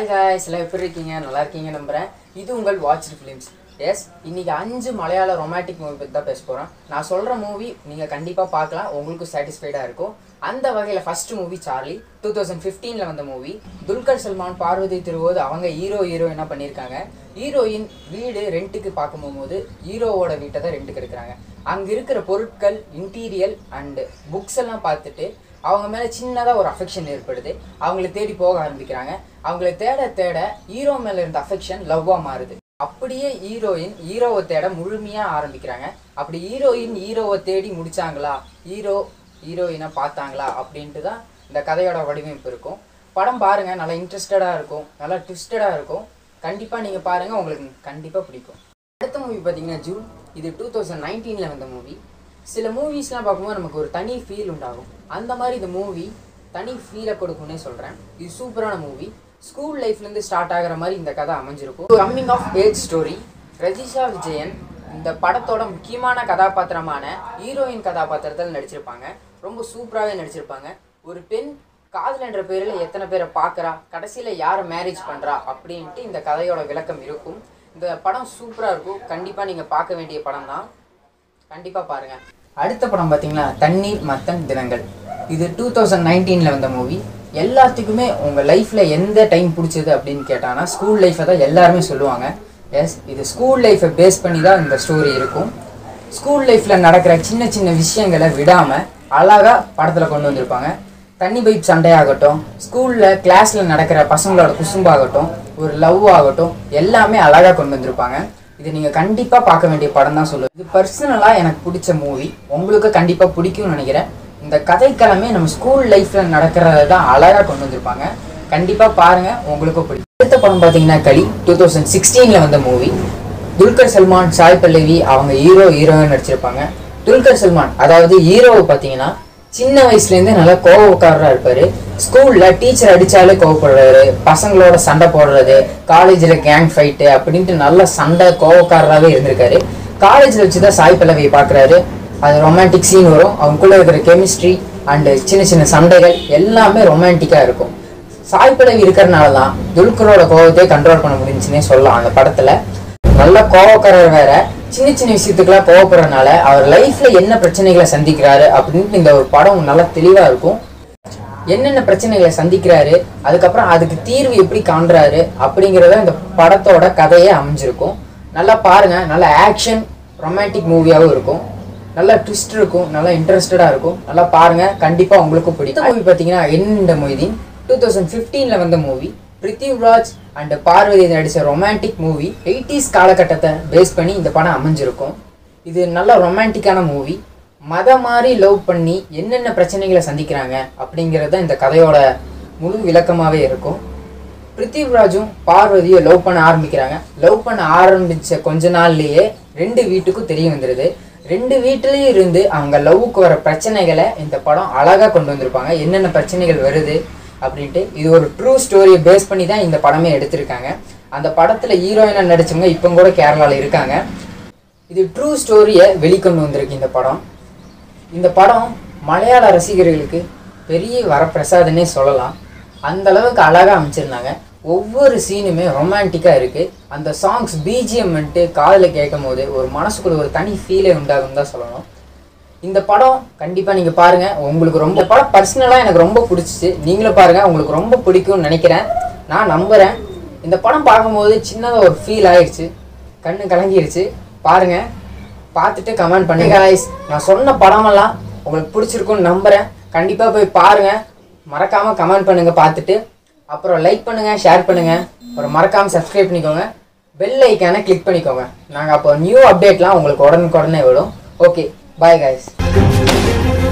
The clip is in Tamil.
ஹாய் காய்ஸ் எல்லாம் எப்படி இருக்கீங்க நல்லா இருக்கீங்க நம்புறேன் இது உங்கள் வாட்ச் ஃபிலிம்ஸ் எஸ் இன்னைக்கு அஞ்சு மலையாள ரொமான்டிக் மூவி பற்றி தான் பேச போகிறோம் நான் சொல்கிற மூவி நீங்கள் கண்டிப்பாக பார்க்கலாம் உங்களுக்கு சாட்டிஸ்ஃபைடாக இருக்கும் அந்த வகையில் first movie Charlie two thousand ஃபிஃப்டீனில் வந்த மூவி துல்கர் சல்மான் பார்வதி திருவோது அவங்க ஹீரோ ஹீரோயினாக பண்ணியிருக்காங்க ஹீரோயின் வீடு ரெண்ட்டுக்கு பார்க்க போகும்போது ஹீரோவோட வீட்டை தான் ரெண்ட்டுக்கு எடுக்கிறாங்க அங்கே இருக்கிற பொருட்கள் இன்டீரியல் அண்டு புக்ஸ் எல்லாம் பார்த்துட்டு அவங்க மேலே சின்னதாக ஒரு அஃபெக்ஷன் ஏற்படுது அவங்கள தேடி போக ஆரம்பிக்கிறாங்க அவங்கள தேட தேட ஹீரோ மேலே இருந்த அஃபெக்ஷன் லவ்வாக மாறுது அப்படியே ஹீரோயின் ஹீரோவை தேட முழுமையாக ஆரம்பிக்கிறாங்க அப்படி ஹீரோயின் ஹீரோவை தேடி முடிச்சாங்களா ஹீரோ ஹீரோயினை பார்த்தாங்களா அப்படின்ட்டு தான் இந்த கதையோட வடிவமைப்பு இருக்கும் படம் பாருங்க நல்லா இன்ட்ரெஸ்டடாக இருக்கும் நல்லா ட்விஸ்டடாக இருக்கும் கண்டிப்பாக நீங்கள் பாருங்கள் உங்களுக்கு கண்டிப்பாக பிடிக்கும் அடுத்த மூவி பார்த்தீங்கன்னா ஜூன் இது டூ தௌசண்ட் நைன்டீனில் வந்த மூவி சில மூவிஸ்லாம் பார்க்கும்போது நமக்கு ஒரு தனி ஃபீல் உண்டாகும் அந்த மாதிரி இந்த மூவி தனி ஃபீலை கொடுக்கும்னே சொல்கிறேன் இது சூப்பரான மூவி ஸ்கூல் லைஃப்லேருந்து ஸ்டார்ட் ஆகிற மாதிரி இந்த கதை அமைஞ்சிருக்கும் coming of age story Rajisha Vijayan இந்த படத்தோட முக்கியமான கதாபாத்திரமான ஹீரோயின் கதாபாத்திரத்தில் நடிச்சிருப்பாங்க ரொம்ப சூப்பராகவே நடிச்சிருப்பாங்க ஒரு பெண் காதல் என்ற பேரில் எத்தனை பேரை பார்க்குறா கடைசியில் யாரை மேரேஜ் பண்ணுறா அப்படின்ட்டு இந்த கதையோட விளக்கம் இருக்கும் இந்த படம் சூப்பராக இருக்கும் கண்டிப்பாக நீங்கள் பார்க்க வேண்டிய படம் தான் கண்டிப்பாக பாருங்கள் அடுத்த படம் பார்த்தீங்கன்னா தண்ணீர் மத்தன் தினங்கள் இது டூ தௌசண்ட் நைன்டீனில் வந்த மூவி எல்லாத்துக்குமே உங்கள் லைஃப்பில் எந்த டைம் பிடிச்சது அப்படின்னு கேட்டாங்கன்னா ஸ்கூல் லைஃப்பை தான் எல்லாருமே சொல்லுவாங்க எஸ் இது ஸ்கூல் லைஃப்பை பேஸ் பண்ணி தான் இந்த ஸ்டோரி இருக்கும் ஸ்கூல் லைஃப்பில் நடக்கிற சின்ன சின்ன விஷயங்களை விடாமல் அழகாக படத்தில் கொண்டு வந்திருப்பாங்க தண்ணி பைப் சண்டையாகட்டும் ஸ்கூலில் கிளாஸில் நடக்கிற பசங்களோட குசும்பாகட்டும் ஒரு லவ் ஆகட்டும் எல்லாமே அழகாக கொண்டு வந்திருப்பாங்க இது நீங்கள் கண்டிப்பாக பார்க்க வேண்டிய படம் தான் சொல்லுவேன் இது பர்சனலாக எனக்கு பிடிச்ச மூவி உங்களுக்கு கண்டிப்பாக பிடிக்கும்னு நினைக்கிறேன் இந்த கதைக்களமே நம்ம ஸ்கூல் லைஃப்பில் நடக்கிறத தான் அழகாக கொண்டு வந்திருப்பாங்க கண்டிப்பாக பாருங்கள் உங்களுக்கும் பிடிக்கும் அடுத்த படம் பார்த்தீங்கன்னா களி டூ தௌசண்ட் சிக்ஸ்டீனில் வந்த மூவி துல்கர் சல்மான் சாய் பல்லவி அவங்க ஹீரோ ஹீரோயின் நடிச்சிருப்பாங்க துல்கர் சல்மான் அதாவது ஹீரோவை பார்த்தீங்கன்னா சின்ன வயசுலேருந்தே நல்லா கோவக்காரராக இருப்பார் ஸ்கூலில் டீச்சர் அடித்தாலே கோவப்படுறாரு பசங்களோட சண்டை போடுறது காலேஜில் கேங் ஃபைட்டு அப்படின்ட்டு நல்ல சண்டை கோவக்காரராகவே இருந்திருக்காரு காலேஜில் வச்சு தான் சாய் பல்லவியை பார்க்குறாரு அது ரொமான்டிக் சீன் வரும் அவங்களுக்குள்ள இருக்கிற கெமிஸ்ட்ரி அண்டு சின்ன சின்ன சண்டைகள் எல்லாமே ரொமான்டிக்காக இருக்கும் சாய் பல்லவி இருக்கிறனால தான் துல்கரோட கோவத்தை கண்ட்ரோல் பண்ண முடிஞ்சுன்னே சொல்லலாம் அந்த படத்தில் நல்ல கோவக்காரர் வேற சின்ன சின்ன விஷயத்துக்குலாம் கோவப்படுறதுனால அவர் லைஃப்ல என்ன பிரச்சனைகளை சந்திக்கிறாரு அப்படின்ட்டு இந்த ஒரு படம் நல்லா தெளிவா இருக்கும் என்னென்ன பிரச்சனைகளை சந்திக்கிறாரு அதுக்கப்புறம் அதுக்கு தீர்வு எப்படி காண்றாரு அப்படிங்கிறத இந்த படத்தோட கதையே அமைஞ்சிருக்கும் நல்லா பாருங்க நல்ல ஆக்ஷன் ரொமான்டிக் மூவியாகவும் இருக்கும் நல்ல ட்விஸ்ட் இருக்கும் நல்லா இன்ட்ரெஸ்டடாக இருக்கும் நல்லா பாருங்க கண்டிப்பாக உங்களுக்கும் பிடிக்கும் மூவி பார்த்தீங்கன்னா என்ன மொய்தீன் டூ தௌசண்ட் ஃபிஃப்டீனில் வந்த மூவி பிருத்திவ்ராஜ் அண்ட் பார்வதி நடித்த ரொமான்டிக் மூவி எயிட்டிஸ் காலகட்டத்தை பேஸ் பண்ணி இந்த படம் அமைஞ்சிருக்கும் இது நல்ல ரொமான்டிக்கான மூவி மத மாதிரி லவ் பண்ணி என்னென்ன பிரச்சனைகளை சந்திக்கிறாங்க அப்படிங்கிறது இந்த கதையோட முழு விளக்கமாகவே இருக்கும் பிருத்திவ்ராஜும் பார்வதியும் லவ் பண்ண ஆரம்பிக்கிறாங்க லவ் பண்ண ஆரம்பித்த கொஞ்ச நாள்லயே ரெண்டு வீட்டுக்கும் தெரிய வந்துடுது ரெண்டு வீட்டிலையும் இருந்து அவங்க லவ்வுக்கு வர பிரச்சனைகளை இந்த படம் அழகாக கொண்டு வந்திருப்பாங்க என்னென்ன பிரச்சனைகள் வருது அப்படின்ட்டு இது ஒரு ட்ரூ ஸ்டோரியை பேஸ் பண்ணி தான் இந்த படமே எடுத்திருக்காங்க அந்த படத்தில் ஹீரோயினாக நடிச்சவங்க இப்போ கூட கேரளாவில் இருக்காங்க இது ட்ரூ ஸ்டோரியை வெளிக்கொண்டு வந்திருக்கு இந்த படம் இந்த படம் மலையாள ரசிகர்களுக்கு பெரிய வரப்பிரசாதனே சொல்லலாம் அந்த அளவுக்கு அழகாக அமைச்சிருந்தாங்க ஒவ்வொரு சீனுமே ரொமான்டிக்காக இருக்குது அந்த சாங்ஸ் பிஜிஎம் வந்துட்டு காதில் கேட்கும் போது ஒரு மனசுக்குள்ள ஒரு தனி ஃபீலே உண்டாகும் தான் சொல்லணும் இந்த படம் கண்டிப்பாக நீங்கள் பாருங்கள் உங்களுக்கு ரொம்ப இந்த படம் பர்சனலாக எனக்கு ரொம்ப பிடிச்சிச்சு நீங்களும் பாருங்கள் உங்களுக்கு ரொம்ப பிடிக்கும்னு நினைக்கிறேன் நான் நம்புகிறேன் இந்த படம் பார்க்கும்போது சின்னதாக ஒரு ஃபீல் ஆயிடுச்சு கண்ணு கலங்கிருச்சு பாருங்கள் பார்த்துட்டு கமெண்ட் பண்ணுங்க guys நான் சொன்ன படமெல்லாம் உங்களுக்கு பிடிச்சிருக்கும்னு நம்புகிறேன் கண்டிப்பாக போய் பாருங்கள் மறக்காமல் கமெண்ட் பண்ணுங்கள் பார்த்துட்டு அப்புறம் லைக் பண்ணுங்கள் ஷேர் பண்ணுங்கள் அப்புறம் மறக்காமல் சப்ஸ்கிரைப் பண்ணிக்கோங்க பெல் ஐக்கானை கிளிக் பண்ணிக்கோங்க நாங்கள் அப்போ நியூ அப்டேட்லாம் உங்களுக்கு உடனுக்குடனே விடும் ஓகே பாய் guys